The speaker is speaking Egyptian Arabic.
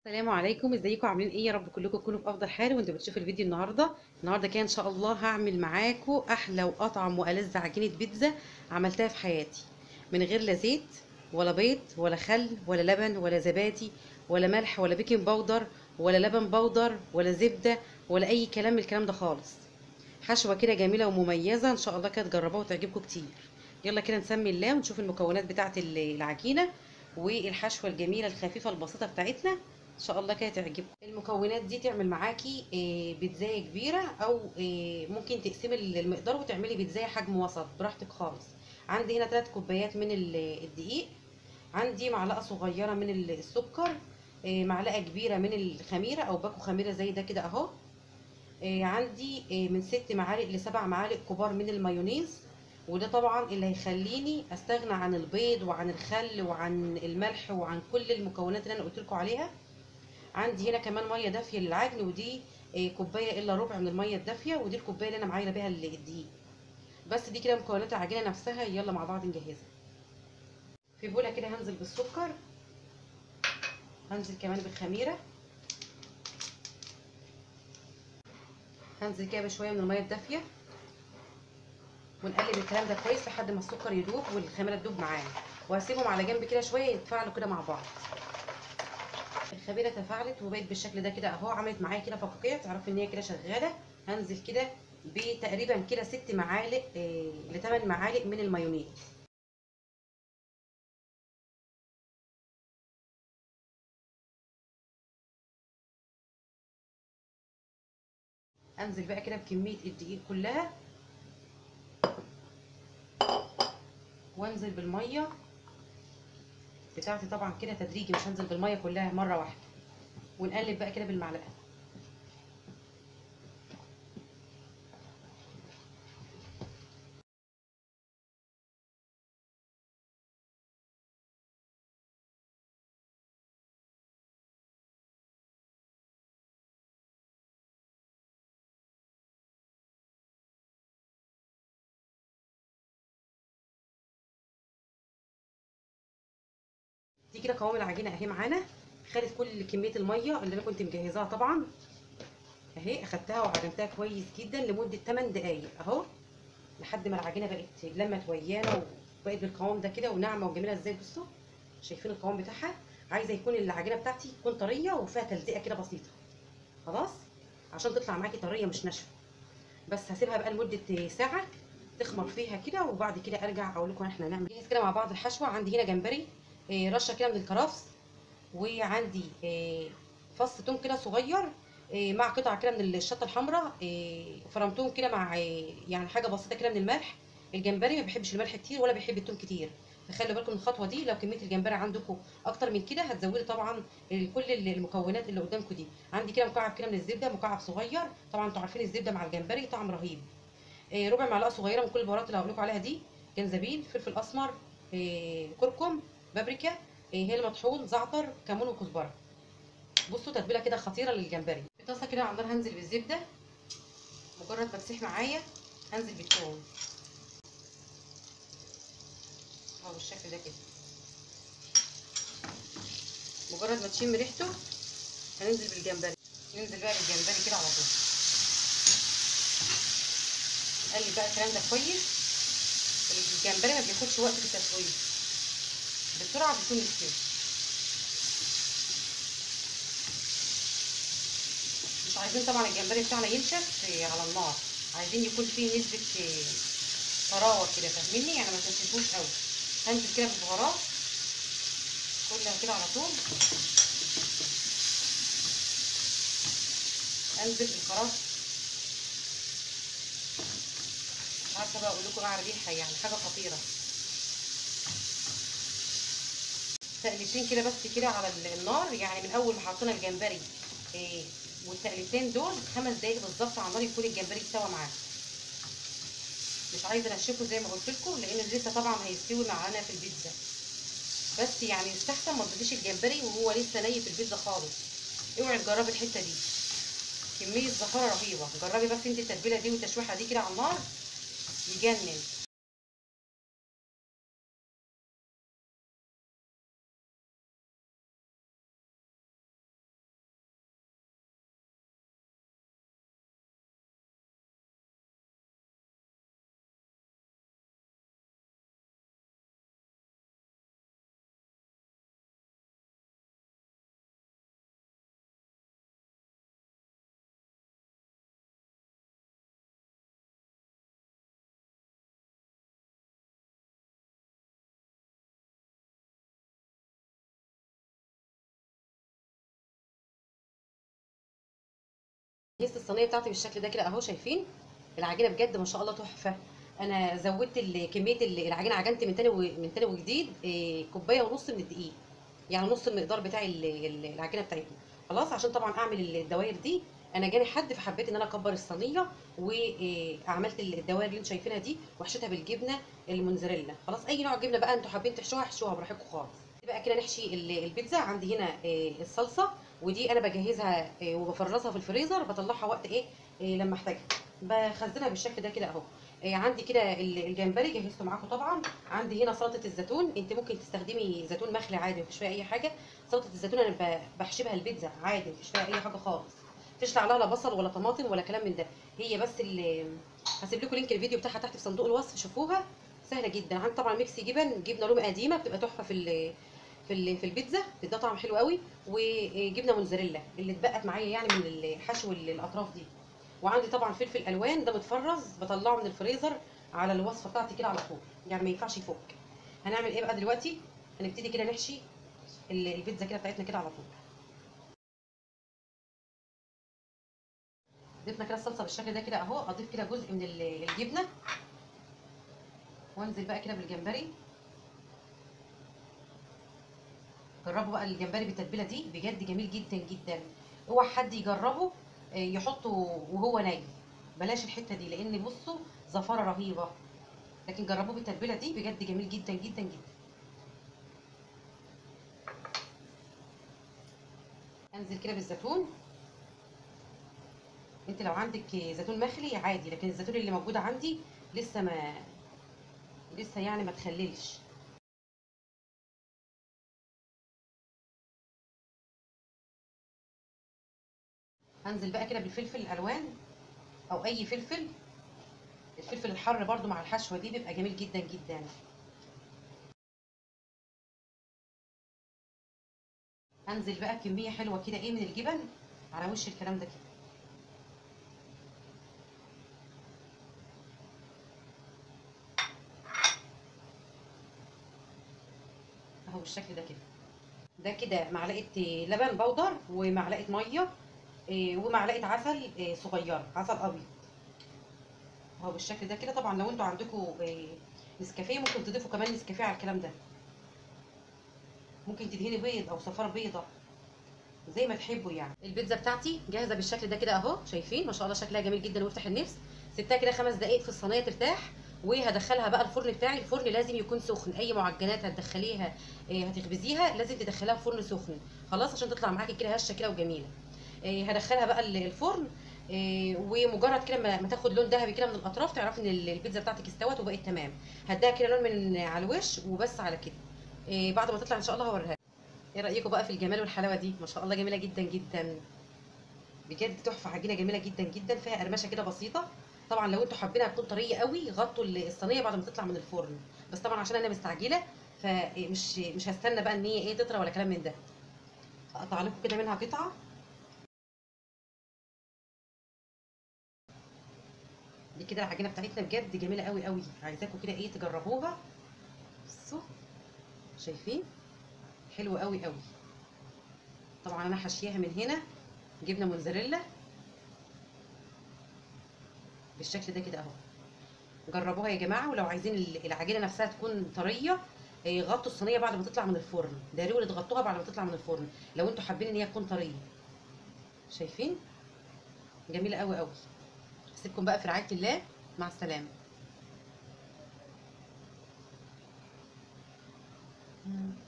السلام عليكم ازيكم عاملين ايه يا رب كلكم تكونوا في افضل حال وانتوا بتشوفوا الفيديو النهارده النهارده كده ان شاء الله هعمل معاكم احلى واطعم والذ عجينه بيتزا عملتها في حياتي من غير لا زيت ولا بيض ولا خل ولا لبن ولا زبادي ولا ملح ولا بيكنج باودر ولا لبن بودر ولا زبده ولا اي كلام من الكلام ده خالص حشوه كده جميله ومميزه ان شاء الله كده تجربوها وتعجبكم كتير يلا كده نسمي الله ونشوف المكونات بتاعه العجينه والحشوه الجميله الخفيفه البسيطه بتاعتنا ان شاء الله كده تعجبكم المكونات دي تعمل معاكي بيتزايه كبيره او ممكن تقسمي المقدار وتعملي بيتزايه حجم وسط براحتك خالص عندي هنا 3 كوبايات من الدقيق عندي معلقه صغيره من السكر معلقه كبيره من الخميره او باكو خميره زي ده كده اهو عندي من ست معالق لسبع معالق كبار من المايونيز وده طبعا اللي هيخليني استغنى عن البيض وعن الخل وعن الملح وعن كل المكونات اللي انا قلت لكم عليها عندي هنا كمان ميه دافيه للعجن ودي كوبايه الا ربع من الميه الدافيه ودي الكوبايه اللي انا معايره بيها الدقيق بس دي كده مكونات العجينه نفسها يلا مع بعض نجهزها في بوله كده هنزل بالسكر هنزل كمان بالخميره هنزل كده بشويه من الميه الدافيه ونقلب الكلام ده كويس لحد ما السكر يدوب والخميره تدوب معاه وهسيبهم على جنب كده شويه يتفاعلوا كده مع بعض الخميره تفاعلت وبقت بالشكل ده كده اهو عملت معايا كده فقاقيع تعرفي ان هي كده شغاله هنزل كده بتقريبا كده ست معالق إيه لثمان معالق من المايونيز انزل بقى كده بكميه الدقيق كلها وانزل بالميه بتاعتي طبعا كده تدريجي مش هنزل بالميه كلها مره واحده ونقلب بقى كده بالمعلقه دي كده قوام العجينه اهي معانا خدت كل كميه الميه اللي انا كنت مجهزاها طبعا اهي اخدتها وعجنتها كويس جدا لمده 8 دقائق اهو لحد ما العجينه بقت لمت ويانا وبقت بالقوام ده كده وناعمه وجميله ازاي بصوا شايفين القوام بتاعها عايزه يكون العجينه بتاعتي تكون طريه وفيها تلزيقه كده بسيطه خلاص عشان تطلع معاكي طريه مش ناشفه بس هسيبها بقى لمده ساعه تخمر فيها كده وبعد كده ارجع اقول لكم احنا هنعمل جاهز كده مع بعض الحشوه عندي هنا جمبري رشه كده من الكرفس وعندي فص توم كده صغير مع قطعه كده من الشطه الحمراء فرمتهم كده مع يعني حاجه بسيطه كده من الملح الجمبري ما بيحبش الملح كتير ولا بيحب التوم كتير فخلوا بالكم من الخطوه دي لو كميه الجمبري عندكم اكتر من كده هتزودي طبعا كل المكونات اللي قدامكم دي عندي كده مكعب كده من الزبده مكعب صغير طبعا انتوا عارفين الزبده مع الجمبري طعم رهيب ربع معلقه صغيره من كل البهارات اللي هقول لكم عليها دي جنزبيل فلفل اسمر كركم بابريكا هيل مطحون زعتر كمون وكزبره بصوا تتبيله كده خطيره للجمبري في طاسه كده على النار هنزل بالزبده مجرد ما تسيح معايا هنزل بالثوم اهو بالشكل ده كده مجرد ما تشم ريحته هننزل بالجمبري ننزل بقى بالجمبري كده على طول نقلب بقى الكلام ده كويس الجمبري ما بياخدش وقت في التسويه بسرعه بيكون مستوي مش عايزين طبعا الجمبري بتاعنا ينشف على النار عايزين يكون فيه نسبه طراوه كده فاهميني يعني ما تنشفوش قوي هنزل كده بالبهارات كلها كده على طول انزل بالكرفس مش عارفه بقى اقول لكم ايه على ريحه يعني حاجه خطيره تقليبتين كده بس كده على النار يعني من اول ما حطينا الجمبري إيه والتقليبتين دول خمس دقايق بالظبط على النار يكون الجمبري استوى معانا مش عايزه انشفه زي ما قلت لكم لان لسه طبعا هيستوي معانا في البيتزا بس يعني يستحسن ما تضيفيش الجمبري وهو لسه ني في البيتزا خالص اوعي تجربي الحته دي كميه زفاره رهيبه جربي بس انت التتبيله دي والتشويحه دي كده على النار يجنن جهزت الصينيه بتاعتي بالشكل ده كده اهو شايفين العجينه بجد ما شاء الله تحفه انا زودت ال- كميه ال- العجينه عجنت من تاني و- من تاني وجديد إيه، كوبايه ونص من الدقيق يعني نص المقدار بتاع ال- ال- العجينه بتاعتنا خلاص عشان طبعا اعمل الدوائر دي انا جاني حد فحبيت ان انا اكبر الصينيه وعملت الدوائر اللي انتوا شايفينها دي وحشيتها بالجبنه الموزاريلا خلاص اي نوع جبنه بقى انتوا حابين تحشوها احشوها براحتكم خالص بقى كده نحشي ال- البيتزا عندي هنا آه، الصلصه ودي انا بجهزها آه، وبفرزها في الفريزر بطلعها وقت ايه آه، لما احتاجها بخزنها بالشكل ده كده اهو آه، عندي كده ال- الجمبري جهزته معاكم طبعا عندي هنا سلطه الزيتون انت ممكن تستخدمي زيتون مخلي عادي مفيش فيها اي حاجه سلطه الزيتون انا ب- بحشبها البيتزا عادي مفيش فيها اي حاجه خالص مفيش عليها لا بصل ولا طماطم ولا كلام من ده هي بس اللي هسيب لكم لينك الفيديو بتاعها تحت في صندوق الوصف شوفوها سهله جدا عندي طبعا ميكس جبن جبنه رومي قديمه بتبقى تحفه في ال في ال في البيتزا بتديها طعم حلو قوي وجبنه موزاريلا اللي اتبقت معايا يعني من الحشو ال- الاطراف دي وعندي طبعا فلفل الوان ده متفرز بطلعه من الفريزر على الوصفه بتاعتي كده على طول يعني ما ينفعش يفك هنعمل ايه بقى دلوقتي هنبتدي كده نحشي ال- البيتزا كده بتاعتنا كده على طول ضفنا كده الصلصه بالشكل ده كده اهو اضيف كده جزء من ال- الجبنه وانزل بقى كده بالجمبري جربوا بقى الجمبري بالتتبيله دي بجد جميل جدا جدا اوعى حد يجربه آه، يحطه وهو ناي بلاش الحته دي لان بصوا زفاره رهيبه لكن جربوه بالتتبيله دي بجد جميل جدا جدا جدا انزل كده بالزيتون انت لو عندك زيتون مخلي عادي لكن الزيتون اللي موجود عندي لسه ما لسه يعني ما تخللش هنزل بقى كده بالفلفل الالوان او اي فلفل الفلفل الحر برضو مع الحشوه دي بيبقى جميل جدا جدا هنزل بقى كميه حلوه كده ايه من الجبن على وش الكلام ده كده اهو بالشكل ده كده ده كده معلقه لبن بودر ومعلقه ميه إيه، ومعلقه عسل إيه، صغيره عسل ابيض اهو بالشكل ده كده طبعا لو انتوا عندكم إيه، نسكافيه ممكن تضيفوا كمان نسكافيه على الكلام ده ممكن تدهني بيض او صفار بيضه زي ما تحبوا يعني البيتزا بتاعتي جاهزه بالشكل ده كده اهو شايفين ما شاء الله شكلها جميل جدا ويفتح النفس سبتها كده خمس دقائق في الصينيه ترتاح وهدخلها بقى الفرن بتاعي الفرن لازم يكون سخن اي معجنات هتدخليها إيه، هتخبزيها لازم تدخليها في فرن سخن خلاص عشان تطلع معاكي كده هشه كده وجميله إيه، هدخلها بقى ال- الفرن إيه، ومجرد كده ما ما تاخد لون ذهبي كده من الاطراف تعرفي ان ال- البيتزا بتاعتك استوت وبقت تمام هديها كده لون من على الوش وبس على كده إيه، بعد ما تطلع ان شاء الله هوريها ايه رايكم بقى في الجمال والحلاوه دي ما شاء الله جميله جدا جدا بجد تحفه عجينه جميله جدا جدا فيها قرمشه كده بسيطه طبعا لو انتوا حابينها تكون طريه قوي غطوا الصينيه بعد ما تطلع من الفرن بس طبعا عشان انا مستعجله فمش مش هستنى بقى ان هي ايه تطرى ولا كلام من ده اقطع لكم كده منها قطعه دي كده العجينه بتاعتنا بجد جميله قوي قوي عايزاكم كده ايه تجربوها بصوا شايفين حلوه قوي قوي طبعا انا حاشياها من هنا جبنه موزاريلا بالشكل ده كده اهو جربوها يا جماعه ولو عايزين ال- العجينه نفسها تكون طريه إيه، غطوا الصينيه بعد ما تطلع من الفرن ضروري تغطوها بعد ما تطلع من الفرن لو انتوا حابين ان هي تكون طريه شايفين جميله قوي قوي اسيبكم بقى في رعايه الله مع السلامه مم.